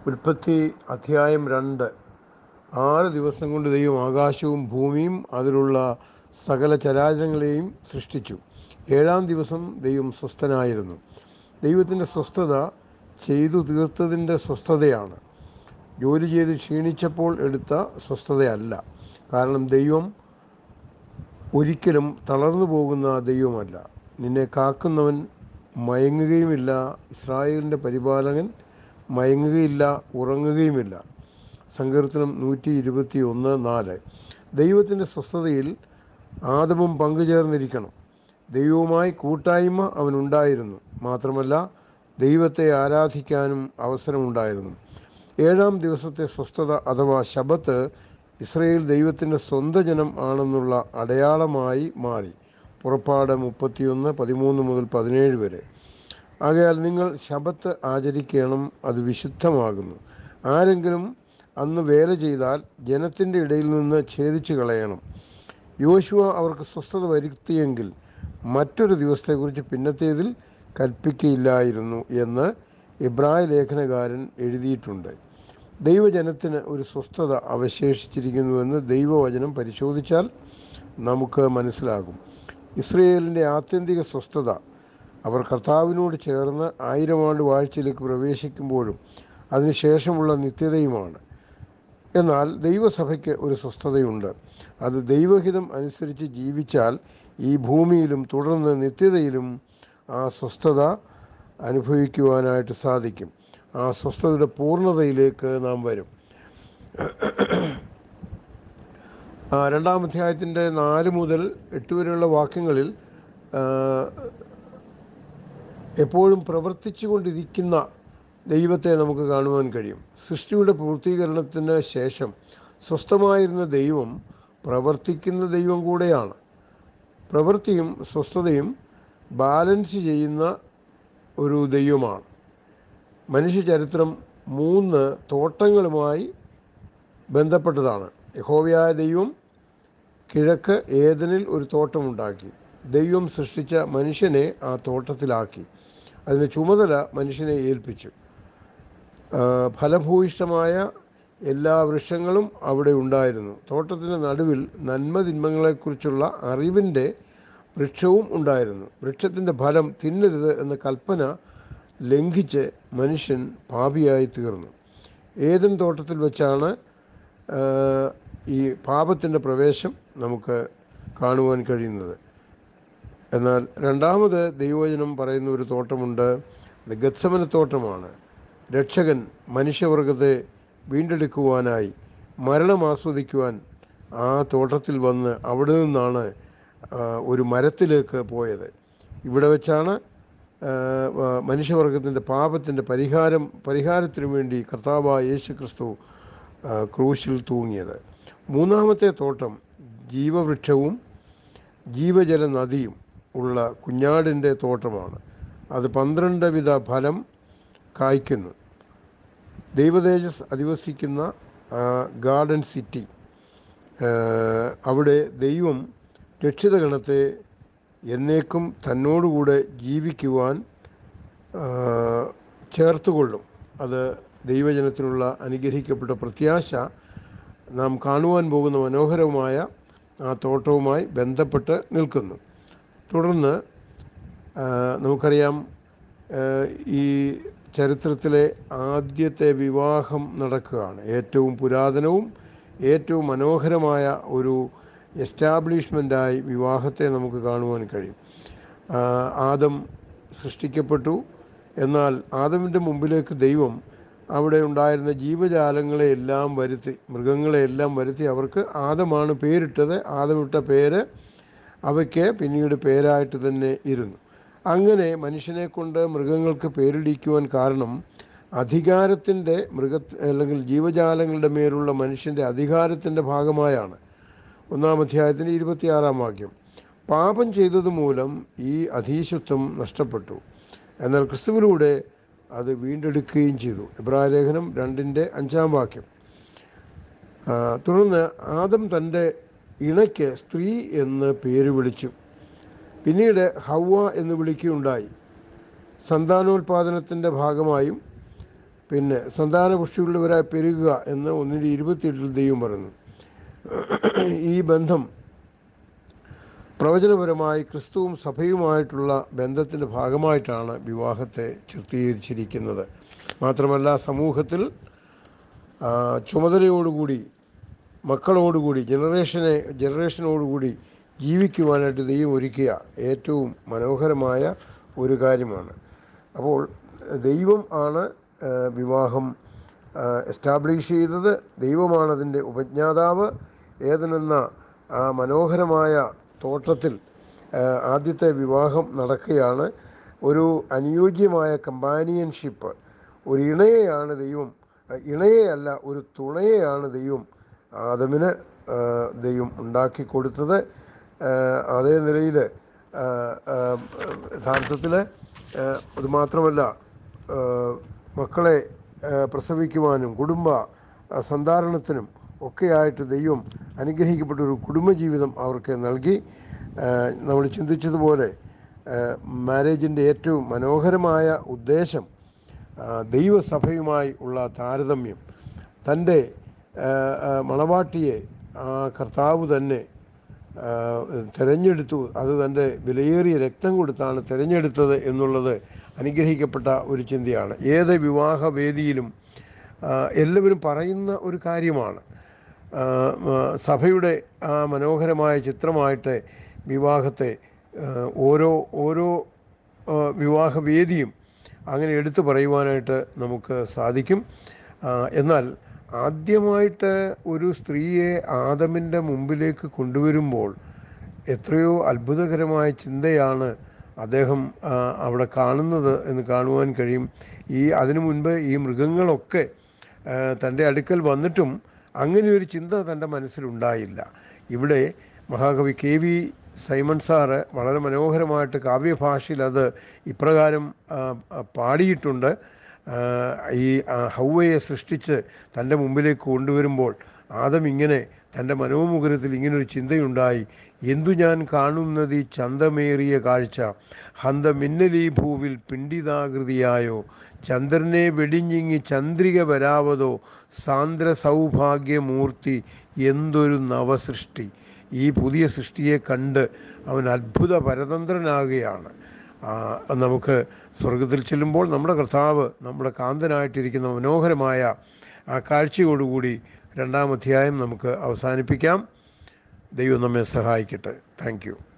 ഉൽപ്പത്തി അധ്യായം രണ്ട് ആറ് ദിവസം കൊണ്ട് ദൈവം ആകാശവും ഭൂമിയും അതിലുള്ള സകല ചരാചരങ്ങളെയും സൃഷ്ടിച്ചു ഏഴാം ദിവസം ദൈവം സ്വസ്ഥനായിരുന്നു ദൈവത്തിൻ്റെ സ്വസ്ഥത ചെയ്തു തീർത്തതിൻ്റെ സ്വസ്ഥതയാണ് ജോലി ചെയ്ത് ക്ഷീണിച്ചപ്പോൾ എടുത്ത സ്വസ്ഥതയല്ല കാരണം ദൈവം ഒരിക്കലും തളർന്നു പോകുന്ന ദൈവമല്ല നിന്നെ കാക്കുന്നവൻ മയങ്ങുകയുമില്ല ഇസ്രായേലിൻ്റെ പരിപാലകൻ മയങ്ങുകയില്ല ഉറങ്ങുകയുമില്ല സങ്കീർത്തനം നൂറ്റി ഇരുപത്തി ഒന്ന് നാല് ദൈവത്തിൻ്റെ സ്വസ്ഥതയിൽ ആദമും പങ്കുചേർന്നിരിക്കണം ദൈവവുമായി കൂട്ടായ്മ അവനുണ്ടായിരുന്നു മാത്രമല്ല ദൈവത്തെ ആരാധിക്കാനും അവസരമുണ്ടായിരുന്നു ഏഴാം ദിവസത്തെ സ്വസ്ഥത അഥവാ ശബത്ത് ഇസ്രയേൽ ദൈവത്തിൻ്റെ സ്വന്തം ജനം ആണെന്നുള്ള അടയാളമായി മാറി പുറപ്പാട് മുപ്പത്തിയൊന്ന് പതിമൂന്ന് മുതൽ പതിനേഴ് വരെ ആകയാൽ നിങ്ങൾ ശബത്ത് ആചരിക്കണം അത് വിശുദ്ധമാകുന്നു ആരെങ്കിലും അന്ന് വേല ചെയ്താൽ ജനത്തിൻ്റെ ഇടയിൽ നിന്ന് ഛേദിച്ചു കളയണം യോശുവ അവർക്ക് സ്വസ്ഥത വരുത്തിയെങ്കിൽ മറ്റൊരു ദിവസത്തെക്കുറിച്ച് പിന്നത്തേതിൽ കൽപ്പിക്കയില്ലായിരുന്നു എന്ന് ഇബ്രായ ലേഖനകാരൻ എഴുതിയിട്ടുണ്ട് ദൈവജനത്തിന് ഒരു സ്വസ്ഥത അവശേഷിച്ചിരിക്കുന്നുവെന്ന് ദൈവവചനം പരിശോധിച്ചാൽ നമുക്ക് മനസ്സിലാകും ഇസ്രയേലിൻ്റെ ആത്യന്തിക സ്വസ്ഥത അവർ കർത്താവിനോട് ചേർന്ന് ആയിരം ആണ്ട് വാഴ്ചയിലേക്ക് പ്രവേശിക്കുമ്പോഴും അതിനുശേഷമുള്ള നിത്യതയുമാണ് എന്നാൽ ദൈവസഭയ്ക്ക് ഒരു സ്വസ്ഥതയുണ്ട് അത് ദൈവഹിതം അനുസരിച്ച് ജീവിച്ചാൽ ഈ ഭൂമിയിലും തുടർന്ന് നിത്യതയിലും ആ സ്വസ്ഥത അനുഭവിക്കുവാനായിട്ട് സാധിക്കും ആ സ്വസ്ഥതയുടെ പൂർണ്ണതയിലേക്ക് നാം വരും ആ, രണ്ടാം അധ്യായത്തിൻ്റെ നാല് മുതൽ എട്ട് വരെയുള്ള വാക്യങ്ങളിൽ ആ, എപ്പോഴും പ്രവർത്തിച്ചു കൊണ്ടിരിക്കുന്ന ദൈവത്തെ നമുക്ക് കാണുവാൻ കഴിയും സൃഷ്ടിയുടെ പൂർത്തീകരണത്തിന് ശേഷം സ്വസ്ഥമായിരുന്ന ദൈവം പ്രവർത്തിക്കുന്ന ദൈവം കൂടെയാണ് പ്രവൃത്തിയും സ്വസ്ഥതയും ബാലൻസ് ചെയ്യുന്ന ഒരു ദൈവമാണ് മനുഷ്യ ചരിത്രം മൂന്ന് തോട്ടങ്ങളുമായി ബന്ധപ്പെട്ടതാണ് യഹോവയായ ദൈവം കിഴക്ക് ഏതനിൽ ഒരു തോട്ടമുണ്ടാക്കി ദൈവം സൃഷ്ടിച്ച മനുഷ്യനെ ആ തോട്ടത്തിലാക്കി അതിന് ചുമതല മനുഷ്യനെ ഏൽപ്പിച്ചു ആ, ഫലഭൂയിഷ്ടമായ എല്ലാ വൃക്ഷങ്ങളും അവിടെ ഉണ്ടായിരുന്നു തോട്ടത്തിൻ്റെ നടുവിൽ നന്മതിന്മകളെക്കുറിച്ചുള്ള അറിവിൻ്റെ വൃക്ഷവും ഉണ്ടായിരുന്നു വൃക്ഷത്തിൻ്റെ ഫലം തിന്നരുത് എന്ന കൽപ്പന ലംഘിച്ച് മനുഷ്യൻ പാപിയായി തീർന്നു ഏതൻ തോട്ടത്തിൽ വെച്ചാണ് ആ, ഈ പാപത്തിൻ്റെ പ്രവേശം നമുക്ക് കാണുവാൻ കഴിയുന്നത് എന്നാൽ രണ്ടാമത് ദൈവവചനം പറയുന്ന ഒരു തോട്ടമുണ്ട് അത് ഗത്സമന തോട്ടമാണ് രക്ഷകൻ മനുഷ്യവർഗത്തെ വീണ്ടെടുക്കുവാനായി മരണം ആസ്വദിക്കുവാൻ ആ തോട്ടത്തിൽ വന്ന് അവിടെ നിന്നാണ് ആ, ഒരു മരത്തിലേക്ക് പോയത് ഇവിടെ വെച്ചാണ് ആ, ആ, മനുഷ്യവർഗത്തിൻ്റെ പാപത്തിൻ്റെ പരിഹാരം പരിഹാരത്തിനു വേണ്ടി കർത്താവായ യേശു ക്രിസ്തു ആ, ക്രൂശിൽ തൂങ്ങിയത് മൂന്നാമത്തെ തോട്ടം ജീവവൃക്ഷവും ജീവജല നദിയും ഉള്ള കുഞ്ഞാടിൻ്റെ തോട്ടമാണ് അത് പന്ത്രണ്ട് വിധ ഫലം കായ്ക്കുന്നു ദൈവതേജസ് അധിവസിക്കുന്ന ആ, ഗാർഡൻ സിറ്റി ആ, അവിടെ ദൈവം രക്ഷിതഗണത്തെ എന്നേക്കും തന്നോടുകൂടെ ജീവിക്കുവാൻ ആ, ചേർത്തുകൊള്ളും അത് ദൈവജനത്തിനുള്ള അനുഗ്രഹിക്കപ്പെട്ട പ്രത്യാശ നാം കാണുവാൻ പോകുന്ന മനോഹരമായ ആ തോട്ടവുമായി ബന്ധപ്പെട്ട് നിൽക്കുന്നു തുടർന്ന് ആ, നമുക്കറിയാം ആ, ഈ ചരിത്രത്തിലെ ആദ്യത്തെ വിവാഹം നടക്കുകയാണ് ഏറ്റവും പുരാതനവും ഏറ്റവും മനോഹരമായ ഒരു എസ്റ്റാബ്ലിഷ്മെൻ്റായി വിവാഹത്തെ നമുക്ക് കാണുവാൻ കഴിയും ആ, ആദം സൃഷ്ടിക്കപ്പെട്ടു എന്നാൽ ആദമിൻ്റെ മുമ്പിലേക്ക് ദൈവം അവിടെ ഉണ്ടായിരുന്ന ജീവജാലങ്ങളെ എല്ലാം വരുത്തി മൃഗങ്ങളെ എല്ലാം വരുത്തി അവർക്ക് ആദമാണ് പേരിട്ടത് ആദമിട്ട പേര് അവയ്ക്ക് പിന്നീട് പേരായിട്ട് തന്നെ ഇരുന്നു അങ്ങനെ മനുഷ്യനെ കൊണ്ട് മൃഗങ്ങൾക്ക് പേരിടിക്കുവാൻ കാരണം അധികാരത്തിൻ്റെ മൃഗ അല്ലെങ്കിൽ ജീവജാലങ്ങളുടെ മേലുള്ള മനുഷ്യൻ്റെ അധികാരത്തിൻ്റെ ഭാഗമായാണ് ഒന്നാം അധ്യായത്തിൻ്റെ ഇരുപത്തിയാറാം വാക്യം പാപം ചെയ്തത് മൂലം ഈ അധീശത്വം നഷ്ടപ്പെട്ടു എന്നാൽ ക്രിസ്തുവിലൂടെ അത് വീണ്ടെടുക്കുകയും ചെയ്തു ഇബ്രാഹിം ലേഖനം രണ്ടിൻ്റെ അഞ്ചാം വാക്യം ആ, തുടർന്ന് ആദം തൻ്റെ ഇണയ്ക്ക് സ്ത്രീ എന്ന് പേര് വിളിച്ചു പിന്നീട് ഹൗവ എന്ന് വിളിക്കുകയുണ്ടായി സന്താനോൽപാദനത്തിൻ്റെ ഭാഗമായും പിന്നെ സന്താനപുഷ്ടിയുള്ളവരായി പെരുകുക എന്ന് ഒന്നിൻ്റെ ഇരുപത്തിയെട്ടിൽ ദൈവം പറയുന്നു ഈ ബന്ധം പ്രവചനപരമായി ക്രിസ്തുവും സഭയുമായിട്ടുള്ള ബന്ധത്തിൻ്റെ ഭാഗമായിട്ടാണ് വിവാഹത്തെ ചിത്രീകരിച്ചിരിക്കുന്നത് മാത്രമല്ല സമൂഹത്തിൽ ആ, ചുമതലയോടുകൂടി മക്കളോടുകൂടി ജനറേഷനെ ജനറേഷനോടുകൂടി ജീവിക്കുവാനായിട്ട് ദൈവം ഒരുക്കിയ ഏറ്റവും മനോഹരമായ ഒരു കാര്യമാണ് അപ്പോൾ ദൈവം ആണ് ആ, വിവാഹം എസ്റ്റാബ്ലിഷ് ചെയ്തത് ദൈവമാണ് അതിൻ്റെ ഉപജ്ഞാതാവ് ഏതെന്ന ആ മനോഹരമായ തോട്ടത്തിൽ ആ, ആദ്യത്തെ വിവാഹം നടക്കുകയാണ് ഒരു അനുയോജ്യമായ കമ്പാനിയൻഷിപ്പ് ഒരു ഇണയെയാണ് ദൈവം ആ, ഇണയെയല്ല ഒരു തുണയെയാണ് ദൈവം ആദമിന് ആ, ദൈവം ഉണ്ടാക്കി കൊടുത്തത് ആ, അതേ നിലയിൽ യഥാർത്ഥത്തിൽ അത് മാത്രമല്ല ആ, മക്കളെ ആ, പ്രസവിക്കുവാനും കുടുംബ ആ, സന്ധാരണത്തിനും ഒക്കെയായിട്ട് ദൈവം അനുഗ്രഹിക്കപ്പെട്ട ഒരു കുടുംബജീവിതം അവർക്ക് നൽകി ആ, നമ്മൾ ചിന്തിച്ചതുപോലെ മാരേജിൻ്റെ ഏറ്റവും മനോഹരമായ ഉദ്ദേശം ആ, ദൈവസഭയുമായി ഉള്ള താരതമ്യം തൻ്റെ ആ, ആ, മണവാട്ടിയെ ആ കർത്താവ് തന്നെ ആ, തിരഞ്ഞെടുത്തു അത് തൻ്റെ വിലയേറിയ രക്തം കൊടുത്താണ് തിരഞ്ഞെടുത്തത് എന്നുള്ളത് അനുഗ്രഹിക്കപ്പെട്ട ഒരു ചിന്തയാണ് ഏത് വിവാഹ വേദിയിലും ആ, എല്ലാവരും പറയുന്ന ഒരു കാര്യമാണ് ആ, ആ, സഭയുടെ ആ മനോഹരമായ ചിത്രമായിട്ട് വിവാഹത്തെ ആ, ഓരോ ഓരോ ആ, വിവാഹ വേദിയും അങ്ങനെ എടുത്തു പറയുവാനായിട്ട് നമുക്ക് സാധിക്കും ആ, എന്നാൽ ആദ്യമായിട്ട് ഒരു സ്ത്രീയെ ആദമിൻ്റെ മുമ്പിലേക്ക് കൊണ്ടുവരുമ്പോൾ എത്രയോ അത്ഭുതകരമായ ചിന്തയാണ് അദ്ദേഹം ആ, അവിടെ കാണുന്നത് എന്ന് കാണുവാൻ കഴിയും ഈ അതിനു മുൻപ് ഈ മൃഗങ്ങളൊക്കെ ആ, തൻ്റെ അടുക്കൽ വന്നിട്ടും അങ്ങനെ ഒരു ചിന്ത തൻ്റെ മനസ്സിലുണ്ടായില്ല ഇവിടെ മഹാകവി കെ വി സൈമൺ സാറ് വളരെ മനോഹരമായിട്ട് കാവ്യഭാഷയിൽ അത് ഇപ്രകാരം ആ, ആ, പാടിയിട്ടുണ്ട് ആ, ഈ ആ, ഹൗവയെ സൃഷ്ടിച്ച് തൻ്റെ മുമ്പിലേക്ക് കൊണ്ടുവരുമ്പോൾ ആദം ഇങ്ങനെ തൻ്റെ മനോമുഖരത്തിൽ ഇങ്ങനൊരു ചിന്തയുണ്ടായി എന്തു ഞാൻ കാണുന്നത് ഈ ചന്തമേറിയ കാഴ്ച ഹന്ത മിന്നലീ ഭൂവിൽ പിണ്ടിതാകൃതിയായോ ചന്ദ്രനെ വെടിഞ്ഞിങ്ങി ചന്ദ്രിക വരാവതോ സാന്ദ്ര സൗഭാഗ്യമൂർത്തി എന്തൊരു നവസൃഷ്ടി ഈ പുതിയ സൃഷ്ടിയെ കണ്ട് അവൻ അത്ഭുത പരതന്ത്രനാകുകയാണ് ആ, നമുക്ക് സ്വർഗത്തിൽ ചെല്ലുമ്പോൾ നമ്മുടെ കർത്താവ് നമ്മുടെ കാന്തനായിട്ടിരിക്കുന്ന മനോഹരമായ ആ കാഴ്ചയോടുകൂടി രണ്ടാം അധ്യായം നമുക്ക് അവസാനിപ്പിക്കാം ദൈവം നമ്മെ സഹായിക്കട്ടെ താങ്ക് യു